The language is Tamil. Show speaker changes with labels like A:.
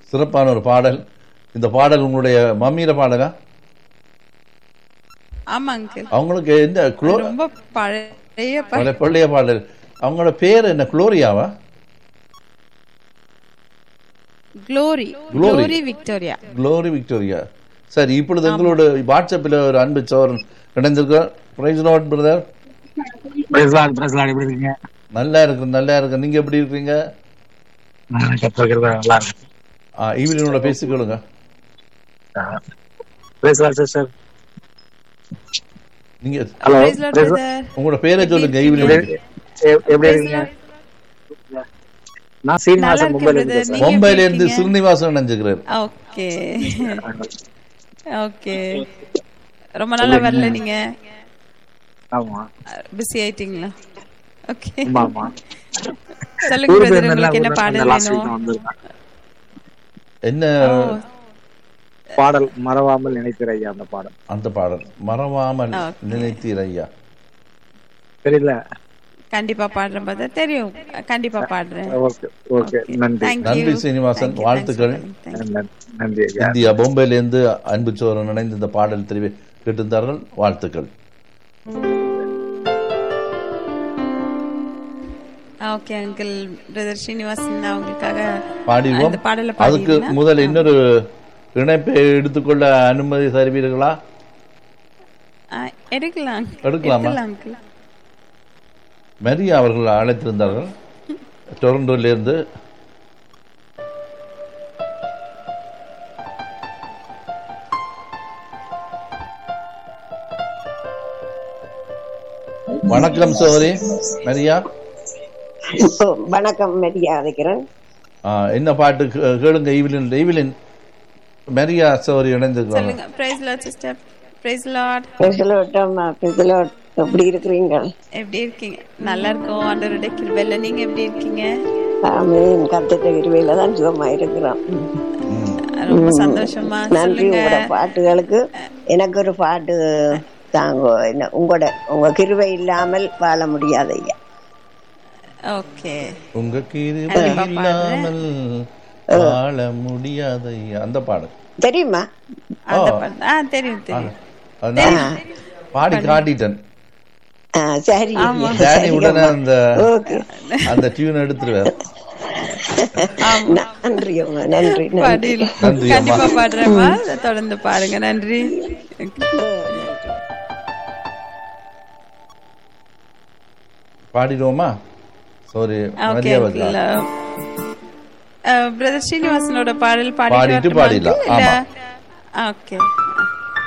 A: சிறப்பான ஒரு பாடல் இந்த பாடல் உங்களுடைய மம்மியில பாடலா
B: ஆமா அங்கிள்
A: அவங்களுக்கு எந்த குளோ
B: ரொம்ப பழைய ப-
A: பழைய பழைய பாடல் அவங்களோட பேர் என்ன குளோரியாவா
B: glory
A: glory.
B: Glory Victoria
A: glory Victoria சரி இப்பொழுது எங்களோட வாட்ஸ்அப்பில் ஒரு அன்பு சோரன் இணைந்திருக்கிறார் praise Lord brother
C: praise Lord praise Lord எப்படி இருக்கீங்க
A: நல்லா இருக்கு நல்லா இருக்கு நீங்க எப்படி இருக்கீங்க
C: நான் கற்றுக்கிறது நல்லா இருக்கு
A: ஆ, ஈவினிங்கோட பேசிக்கொள்ளுங்க
C: பிரசலாட் சிஸ்டர்
A: நீங்க
C: ஹலோ
B: Praise Lord, brother.
A: உங்களோட பேரை சொல்லுங்க ஈவினிங்
C: எப்படி இருக்கீங்க நான்
B: நல்லா
C: சீனிவாசன்
B: இருக்கேன்
C: மும்பைல
B: brother.
C: இருந்து
B: நீங்க
A: மும்பைல
B: எப்படி
A: இருந்து
B: இருக்கீங்க?
A: ஸ்ரீனிவாசன் நினைஞ்சுக்கிறார்
B: ஓகே ஓகே ரொம்ப நாளா வரல நீங்க
C: ஆமா
B: பிஸி ஆயிட்டீங்களா ஓகே
C: ஆமா ஆமா
B: சொல்லுங்க
C: ஊருக்கு
B: பிரதர்
C: இருந்தேன்ல,
B: உங்களுக்கு என்ன
C: ஊர்ல
B: பாடல்
C: லாஸ்ட் வீக்
B: வேணும்
C: வந்திருக்கேன்
A: என்ன
C: பாடல் மறவாமல் நினைக்கிற ஐயா அந்த பாடல்
A: அந்த பாடல் மறவாமல்
B: Okay.
A: நினைத்தீர் ஐயா
C: தெரியல
B: கண்டிப்பா பாடுறேன் பிரதர் தெரியும் கண்டிப்பா பாடுறேன்
C: ஓகே ஓகே நன்றி
B: Thank you.
A: நன்றி சீனிவாசன்
B: Thank you.
A: வாழ்த்துக்கள்
B: Thanks for calling. Thank you.
C: நன்றி, நன்றி ஐயா
A: இந்தியா பொம்பையில இருந்து அன்பு சோரன் இணைந்து இந்த பாடல் தெரிவி கேட்டிருந்தார்கள் வாழ்த்துக்கள்
B: ஓகே அங்கிள் பிரதர் ஸ்ரீனிவாசன் நான் உங்களுக்காக
A: பாடிடுவோம்
B: அந்த பாடலை
A: அதுக்கு
B: பாடிடுறேன்.
A: முதல் இன்னொரு இணைப்பை எடுத்துக்கொள்ள அனுமதி தருவீர்களா
B: ஆ, எடுக்கலாம்
A: எடுக்கலாமா?
B: அங்கிள்
A: மரியா அவர்கள் அழைத்திருந்தார்கள் டொரண்டோல இருந்து வணக்கம் சோதரி மரியா
D: வணக்கம் மெரியா அழைக்கிறேன்
A: ஆ, என்ன பாட்டு கே- கேளுங்க ஈவிலின் ஈவிலின் மரியா சோதரி இணைந்திருக்கிறாங்க
B: சொல்லுங்க praise Lord sister praise Lord
D: பிரிசலோட்டம் பிரிசலோட் எப்படி இருக்கிறீங்க
B: எப்படி இருக்கீங்க நல்லா இருக்கோம் ஆண்டவருடைய கிருபையில நீங்க எப்படி இருக்கீங்க
D: ஆமீன் கத்திட்ட இருவையில தான் சுகமா இருக்கிறோம்
B: ரொம்ப சந்தோஷமா
D: நன்றி
B: சொல்லுங்க
D: உங்களோட பாட்டுகளுக்கு எனக்கு ஒரு பாட்டு தாங்க என்ன உங்களோட உங்க கிருவை இல்லாமல் வாழ முடியாது ஐயா
B: ஓகே
A: உங்க கிருபை
B: கண்டிப்பா பாடுறேன்.
A: இல்லாமல் வாழ முடியாத அந்த பாடல்
D: தெரியுமா
B: அந்த பாட்டு ஆ தெரியும் தெரியும்
A: அது நான் பாடி காட்டிட்டேன்
D: ஆ, சரி
B: ஆமா.
A: டேனி உடனே அந்த
D: ஓகே
A: அந்த டியூன் எடுத்துருவார்
D: நன்றி அம்மா நன்றி நன்றி
B: பாடில்
A: நன்றி அம்மா.
B: கண்டிப்பா பாடுறேம்மா தொடர்ந்து பாருங்க நன்றி
A: பாடிடுவோமா சாரி
B: ஓகே
A: மரியாதை
B: பிரதர் ஸ்ரீனிவாசனோட பாடல்
A: பாடிட்டு
B: பாடிட்டு
A: பாடிடலாம். ஆமா.
B: ஓகே